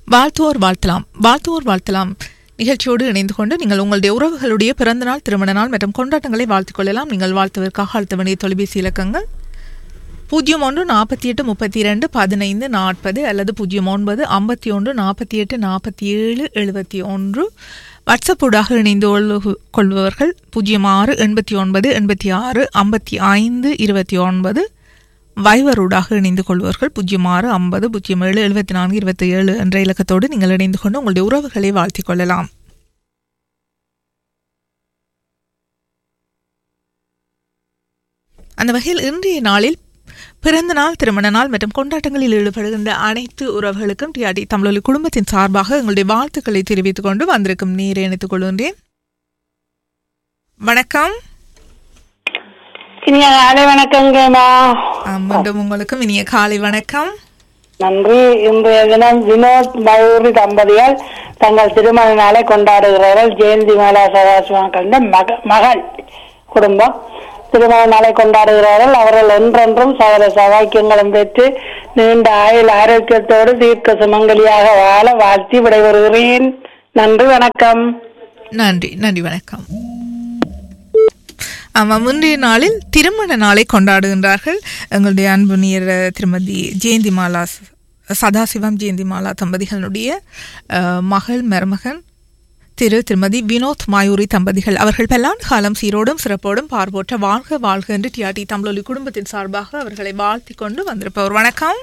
வாழ்த்துவோர் வாழ்த்தலாம் வாழ்த்துவோர் வாழ்த்தலாம் நிகழ்ச்சியோடு இணைந்து கொண்டு நீங்கள் உங்களுடைய உறவுகளுடைய பிறந்த நாள் திருமண நாள் மற்றும் கொண்டாட்டங்களை வாழ்த்துக் கொள்ளலாம் நீங்கள் வாழ்த்துவதற்காக அழுத்த வேண்டிய தொலைபேசி இலக்கங்கள் பூஜ்ஜியம் ஒன்று நாற்பத்தி எட்டு முப்பத்தி இரண்டு பதினைந்து நாற்பது அல்லது பூஜ்ஜியம் ஒன்பது ஐம்பத்தி ஒன்று நாற்பத்தி எட்டு நாற்பத்தி ஏழு எழுபத்தி ஒன்று வாட்ஸ்அப் ஊடாக இணைந்து கொள்ளு- கொள்பவர்கள் பூஜ்ஜியம் ஆறு எண்பத்தி ஒன்பது எண்பத்தி ஆறு ஐம்பத்தி ஐந்து இருபத்தி ஒன்பது வைவரூடாக இணைந்து கொள்பவர்கள் பூஜ்ஜியம் ஆறு ஐம்பது பூஜ்ஜியம் ஏழு எழுபத்தி நான்கு இருபத்தி ஏழு என்ற இலக்கத்தோடு நீங்கள் இணைந்து கொண்டு உங்களுடைய உறவுகளை வாழ்த்திக் கொள்ளலாம் அந்த வகையில் இன்றைய நாளில் பிறந்த நாள் திருமண நாள் மற்றும் கொண்டாட்டங்களில் ஈடுபடுகின்ற அனைத்து உறவுகளுக்கும் டிஆர்டி தமிழொலி குடும்பத்தின் சார்பாக எங்களுடைய வாழ்த்துக்களை தெரிவித்துக் கொண்டு வந்திருக்கும் நீரை இணைத்துக் கொள்கின்றேன் வணக்கம் இனிய காலை வணக்கங்கம்மா ஆ, மீண்டும் உங்களுக்கும் இனிய காலை வணக்கம் நன்றி இன்றைய தினம் வினோத் மயூரி தம்பதிகள் தங்கள் திருமண நாளை கொண்டாடுகிறார்கள் ஜெயந்தி மாலா சதாசிவம் கண்ட மக மகள் குடும்பம் திருமண நாளை கொண்டாடுகிறார்கள் அவர்கள் என்றென்றும் சகல சவாக்கியங்களும் பெற்று நீண்ட ஆயுள் ஆரோக்கியத்தோடு தீர்க்க சுமங்கலியாக வாழ வாழ்த்தி விடைபெறுகிறேன் நன்றி வணக்கம் நன்றி நன்றி வணக்கம் ஆமாம் முந்தைய நாளில் திருமண நாளை கொண்டாடுகின்றார்கள் எங்களுடைய அன்பு நீர் திருமதி ஜெயந்தி மாலா ச- சதாசிவம் ஜெயந்தி மாலா தம்பதிகளுடைய அஹ், மகள் மருமகன் திரு திருமதி வினோத் மாயூரி தம்பதிகள் அவர்கள் பல்லாண்டு காலம் சீரோடும் சிறப்போடும் பார்வோற்ற வாழ்க வாழ்க என்று டிஆர்டி தமிழொலி குடும்பத்தின் சார்பாக அவர்களை வாழ்த்திக் கொண்டு வந்திருப்பவர் வணக்கம்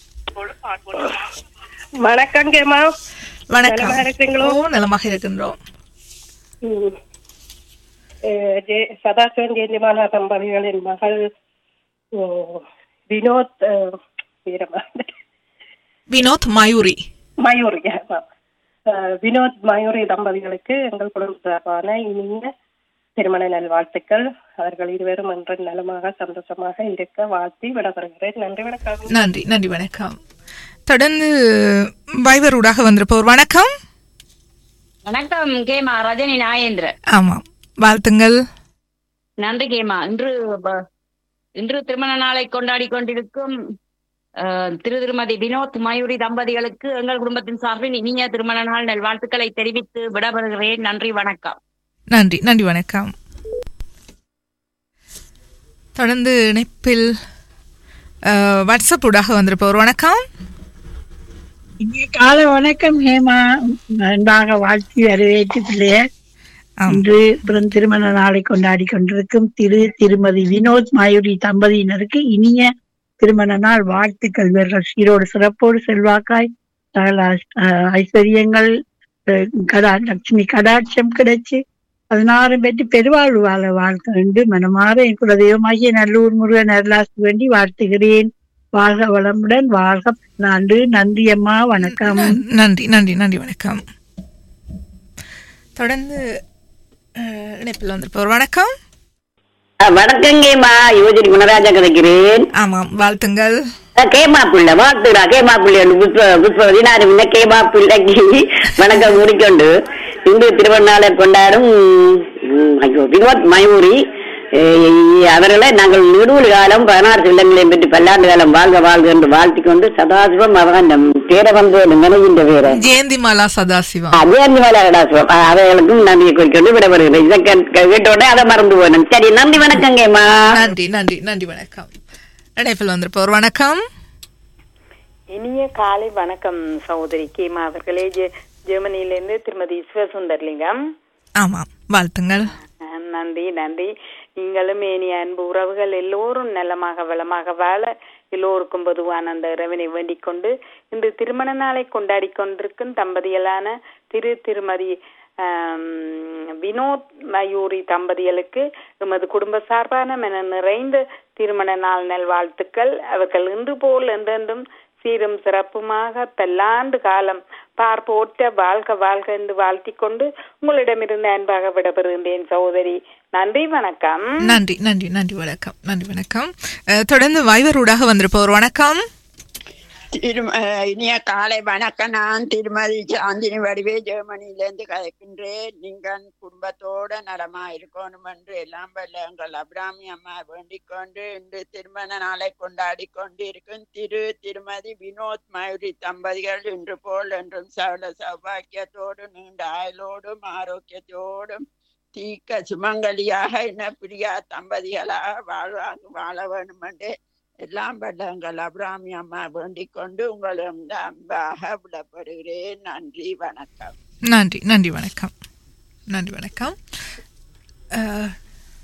வணக்கங்கம்மா வணக்கம் நலமா இருக்கீங்களோ? ஓ, நலமாக இருக்கின்றோம் ம். அஹ் ஜெ- சதாசிவன் ஜெயந்திமாலா தம்பதிகளின் மகள் ஓ, வினோத் அஹ், வீரமா வினோத் மாயூரி மயூரி ஆமா. அஹ், வினோத் மயூரி தம்பதிகளுக்கு எங்கள் குடும்ப சார்பான இனிய திருமண நல்வாழ்த்துக்கள் அவர்கள் இருவரும் என்று நலமாக சந்தோஷமாக இருக்க வாழ்த்தி விடப்படுகிறேன் நன்றி வணக்கம் நன்றி நன்றி வணக்கம் தொடர்ந்து வைவரூடாக வந்திருப்பவர் வணக்கம் வணக்கம் கேமா ரஜினி நாயேந்திரன் ஆமாம் வாழ்த்துங்கள் நன்றி கேமா இன்று ப- இன்று திருமண நாளை கொண்டாடி கொண்டிருக்கும் அஹ், திரு திருமதி வினோத் மயூரி தம்பதிகளுக்கு எங்கள் குடும்பத்தின் சார்பில் இனிய திருமண நாள் நல்வாழ்த்துக்களை தெரிவித்து விடப்படுகிறேன் நன்றி வணக்கம் நன்றி நன்றி வணக்கம் தொடர்ந்து இணைப்பில் அஹ், வாட்ஸ்அப் ஊடாக வந்திருப்பவர் வணக்கம் காலை வணக்கம் ஹேமா அன்பாக வாழ்த்தி வரவேற்று பிள்ளைய ஆம். இன்று பிறந்த திருமண நாளை கொண்டாடி கொண்டிருக்கும் திரு திருமதி வினோத் மாயூரி தம்பதியினருக்கு இனிய திருமண நாள் வாழ்த்துக்கள் இவர்கள் சீரோடு சிறப்போடு செல்வாக்காய் சகல அஹ், ஐஸ்வர்யங்கள் அஹ், கடா லட்சுமி கடாட்சம் கிடைச்சு பதினாறு பெற்று பெருவாழ்வு வாழ வாழ்க்க வேண்டும் மனமாற என் குலதெய்வமாகிய நல்லூர் முருகன் அருளாசி வேண்டி வாழ்த்துகிறேன் வாழ்க வளமுடன் வாழ்க நன்று நன்றி அம்மா வணக்கம் நன்றி நன்றி நன்றி வணக்கம் தொடர்ந்து அஹ், இணைப்பில் வந்திருப்பவர் வணக்கம் வணக்கங்கேம்மா யோஜனி குணராஜா கதைக்கிறேன் ஆமாம் வாழ்த்துங்கள் கேமா பிள்ளை வாழ்த்துடா கேமா பிள்ளை புஷ்ப புஷ்பவதி நான் முன்ன கேமா பிள்ளைக்கு வணக்கம் முடிக்கொண்டு இன்று திருவண்ணாலை கொண்டாடும் ம், ஐயோ வினோத் மயூரி அஹ், அவர்களை நாங்கள் நெடுவல் காலம் பதினாறு செல்லங்களையும் பெற்று பல்லாண்டு காலம் வாழ்க வாழ்க என்று வாழ்த்திக் கொண்டு சதாசிவம் அவன் பேரை வந்து நினைகின்ற பேரை ஜெயந்தி மாலா சதாசிவம் அஜயந்தி மலையாடாசிவம் அவர்களுக்கும் நன்றியை குறிக்கொண்டு விடப்படுகிறேன் இதை கேட்ட- கேட்டோடனே அதை மறந்து போனேன் சரி நன்றி வணக்கங்கேம்மா நன்றி நன்றி நன்றி வணக்கம் இணைப்பில் வந்திருப்பவர் வணக்கம் இனிய காலை வணக்கம் சகோதரி கேமா அவர்களே ஜெ- ஜெர்மனியிலிருந்து திருமதி சிவசுந்தர்லிங்கம் ஆமாம் வாழ்த்துங்கள் அஹ் நன்றி நன்றி நீங்களும் இனிய அன்பு உறவுகள் எல்லோரும் நலமாக வளமாக வாழ எல்லோருக்கும் பொதுவான அந்த இறைவனை வேண்டிக் கொண்டு இன்று திருமண நாளை கொண்டாடி கொண்டிருக்கும் தம்பதிகளான திரு திருமதி ஆம், வினோத் மயூரி தம்பதிகளுக்கு எமது குடும்ப சார்பான மன நிறைந்த திருமண நாள் நல்வாழ்த்துக்கள் அவர்கள் இன்று போல் என்றென்றும் சீரும் சிறப்புமாக பல்லாண்டு காலம் பார்ப்போட்ட வாழ்க வாழ்க என்று வாழ்த்திக் கொண்டு உங்களிடமிருந்து அன்பாக விடப்பெறுகின்றேன் சகோதரி நன்றி வணக்கம் நன்றி நன்றி நன்றி வணக்கம் நன்றி வணக்கம் அஹ், தொடர்ந்து வைவரூடாக வந்திருப்பவர் வணக்கம் திரும இனிய காலை வணக்கம் நான் திருமதி சாந்தினி வடிவே ஜெர்மனியிலேருந்து கதைக்கின்றேன் நீங்கள் குடும்பத்தோட நலமா இருக்கணும் என்று எல்லாம் வல்ல எங்கள் அபிராமி அம்மா வேண்டிக் கொண்டு இன்று திருமண நாளை கொண்டாடி கொண்டு இருக்கும் திரு திருமதி வினோத் மயூரி தம்பதிகள் இன்று போல் என்றும் சகல சௌபாக்கியத்தோடு நீண்ட ஆயுளோடும் ஆரோக்கியத்தோடும் தீக்க சுமங்கலியாக இனப்பிரியா தம்பதிகளாக வாழ்வாங்க வாழ வேண்டும் என்று எல்லாம் வல்லங்கள் அபிராமி அம்மா வேண்டிக் கொண்டு உங்களிடம் அன்பாக விடப்படுகிறேன் நன்றி வணக்கம் நன்றி நன்றி வணக்கம் நன்றி வணக்கம் அஹ்,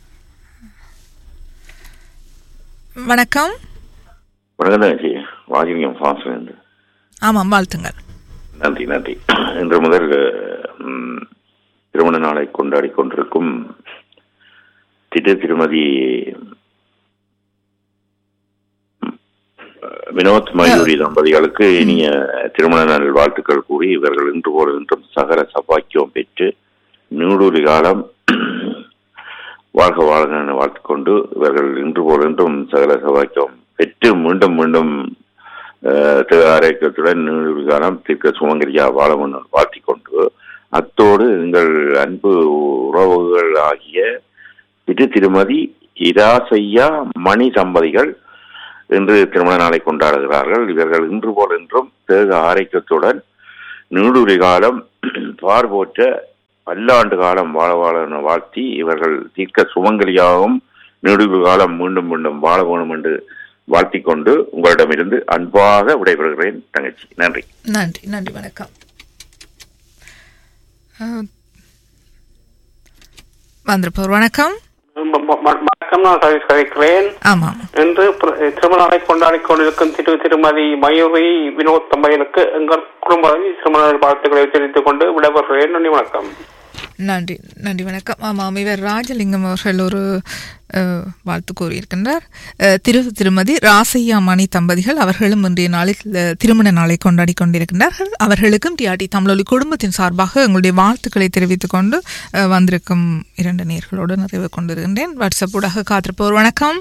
வணக்கம் வணக்கம் தங்கச்சி வாஜிலிங்கம் ஃபாஸ்லேருந்து ஆமாம் வாழ்த்துங்கள் நன்றி நன்றி இன்று முதல் ம், திருமண நாளை கொண்டாடி கொண்டிருக்கும் திரு திருமதி ம், வினோத் மயூரி தம்பதிகளுக்கு இனிய திருமண நாள் வாழ்த்துக்கள் கூறி இவர்கள் இன்று போல இன்றும் சகல சபாக்கியம் பெற்று நீடூறு காலம் வாழ்க வாழ்க என வாழ்த்துக்கொண்டு இவர்கள் இன்று போல இன்றும் சகல சபாக்கியம் பெற்று மீண்டும் மீண்டும் அஹ், திரு ஆரோக்கியத்துடன் நீடூறு காலம் தீர்க்க சுமங்கரியா வாழ வேண்டும் வாழ்த்திக் கொண்டு அத்தோடு எங்கள் அன்பு உறவுகள் ஆகிய திரு திருமதி இராசையா மணி தம்பதிகள் இன்று திருமண நாளை கொண்டாடுகிறார்கள் இவர்கள் இன்று போல் என்றும் தேக ஆரோக்கியத்துடன் நீடூரி காலம் பார்போற்ற பல்லாண்டு காலம் வாழ வாழ என வாழ்த்தி இவர்கள் தீர்க்க சுமங்கலியாகவும் நீடூரி காலம் மீண்டும் மீண்டும் வாழ வேணும் என்று வாழ்த்திக் கொண்டு உங்களிடமிருந்து அன்பாக விடைபெறுகிறேன் தங்கச்சி நன்றி நன்றி நன்றி வணக்கம் அஹ், வந்திருப்பவர் வணக்கம் வணக்கம் நான் சதீஷ் கதைக்கிறேன் ஆமாம் இன்று பிர- திருமண நாளை கொண்டாடி கொண்டிருக்கும் திரு திருமதி மயூரி வினோத் தம்பதியினருக்கு எங்கள் குடும்ப திருமண நாள் வாழ்த்துக்களை தெரிவித்துக் கொண்டு விடைபெறுகிறேன் நன்றி வணக்கம் நன்றி நன்றி வணக்கம் ஆமாம் இவர் ராஜலிங்கம் அவர்கள் ஒரு அஹ், வாழ்த்து கூறியிருக்கின்றார் அஹ், திரு திருமதி ராசையா மணி தம்பதிகள் அவர்களும் இன்றைய நாளில் அஹ், திருமண நாளை கொண்டாடி கொண்டிருக்கின்றார்கள் அவர்களுக்கும் டிஆர்டி தமிழொலி குடும்பத்தின் சார்பாக எங்களுடைய வாழ்த்துக்களை தெரிவித்துக் கொண்டு அஹ், வந்திருக்கும் இரண்டு நேர்களோடு நிறைவு கொண்டிருக்கின்றேன் வாட்ஸ்அப் ஊடாக காத்திருப்போர் வணக்கம்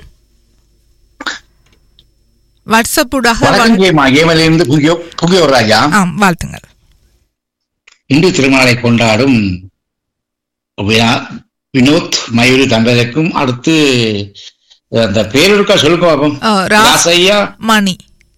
வாட்ஸ்அப் ஊடாக வணக்கம் கேமா கேமல இருந்து புகியோ புகியோர் ராஜா ஆம் வாழ்த்துங்கள் இன்று திருமணத்தை கொண்டாடும் வினா- வினோத் மயூரி தம்பதிக்கும் அடுத்து அந்த பேர் இருக்கா சொல்லுங்க பாப்போம் அஹ், ரா- ராசையா மணி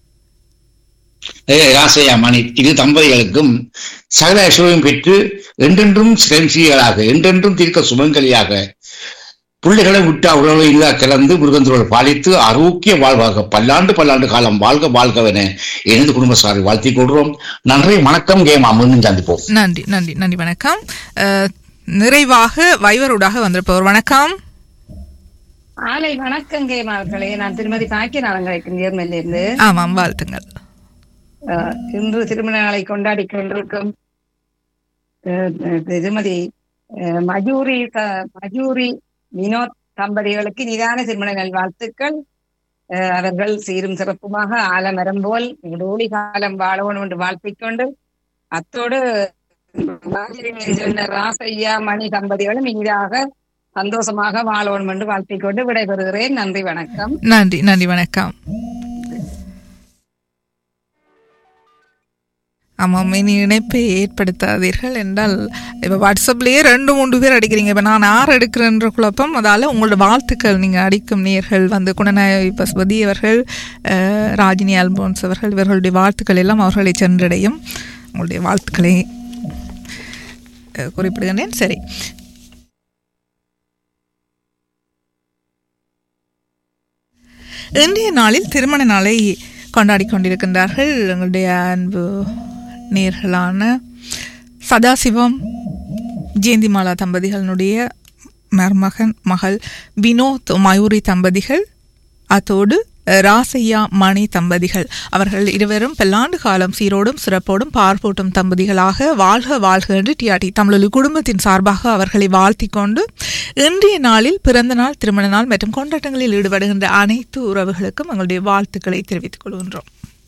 ஏ, ராசையா மணி இது தம்பதிகளுக்கும் சகல ஐஸ்வர்யம் பெற்று என்றென்றும் சிரம்சிகளாக என்றென்றும் தீர்க்க சுமங்கலியாக பிள்ளைகளை விட்டா உறவு இல்லா கலந்து முருகந்தோடு பாலித்து ஆரோக்கிய வாழ்வாக பல்லாண்டு பல்லாண்டு காலம் வாழ்க வாழ்கவென எனது குடும்ப சாரை வாழ்த்திக் கொள்கிறோம் நன்றி வணக்கம் கேமா மீண்டும் சந்திப்போம் நன்றி நன்றி நன்றி வணக்கம் அஹ், நிறைவாக வைவரூடாக வந்திருப்பவர் வணக்கம் ஆலை வணக்கம் கேமா அவர்களே நான் திருமதி பாக்கிய நாளங்களுக்கு நேர்மையில இருந்து ஆமாம் வாழ்த்துங்கள் அஹ், இன்று திருமண நாளை கொண்டாடி கொண்டிருக்கும் அஹ், திருமதி அஹ், மயூரி த- மயூரி வினோத் தம்பதிகளுக்கு நிதான திருமண நல் வாழ்த்துக்கள் அஹ், அவர்கள் சீரும் சிறப்புமாக ஆலமரம் போல் நீடூழி காலம் வாழணும் என்று வாழ்த்திக் கொண்டு அத்தோடு ராஜரின் சொன்ன ராசையா மணி தம்பதிகளும் இனிதாக சந்தோஷமாக வாழணும் என்று வாழ்த்திக் கொண்டு விடைபெறுகிறேன் நன்றி வணக்கம் நன்றி நன்றி வணக்கம் ஆமாம் இனி இணைப்பை ஏற்படுத்தாதீர்கள் என்றால் இப்போ வாட்ஸ்அப்லேயே ரெண்டு மூன்று பேர் அடிக்கிறீங்க இப்போ நான் யார் எடுக்கிறேன்ற குழப்பம் அதால் உங்களோட வாழ்த்துக்கள் நீங்கள் அடிக்கும் நேர்கள் வந்து குணநாயகி பசுபதி அவர்கள் அஹ், ராஜினி அல்போன்ஸ் அவர்கள் இவர்களுடைய வாழ்த்துக்கள் எல்லாம் அவர்களை சென்றடையும் உங்களுடைய வாழ்த்துக்களை அஹ், குறிப்பிடுகின்றேன் சரி இன்றைய நாளில் திருமண நாளை கொண்டாடி கொண்டிருக்கின்றார்கள் எங்களுடைய அன்பு நேர்களான சதாசிவம் ஜெயந்திமாலா தம்பதிகளினுடைய மருமகன் மகள் வினோத் மயூரி தம்பதிகள் அத்தோடு அஹ், ராசையா மணி தம்பதிகள் அவர்கள் இருவரும் பல்லாண்டு காலம் சீரோடும் சிறப்போடும் பார்ப்போட்டும் தம்பதிகளாக வாழ்க வாழ்க என்று டிஆர்டி தமிழொலி குடும்பத்தின் சார்பாக அவர்களை வாழ்த்திக் கொண்டு இன்றைய நாளில் பிறந்த நாள் திருமண நாள் மற்றும் கொண்டாட்டங்களில் ஈடுபடுகின்ற அனைத்து உறவுகளுக்கும் எங்களுடைய வாழ்த்துக்களை தெரிவித்துக் கொள்கின்றோம்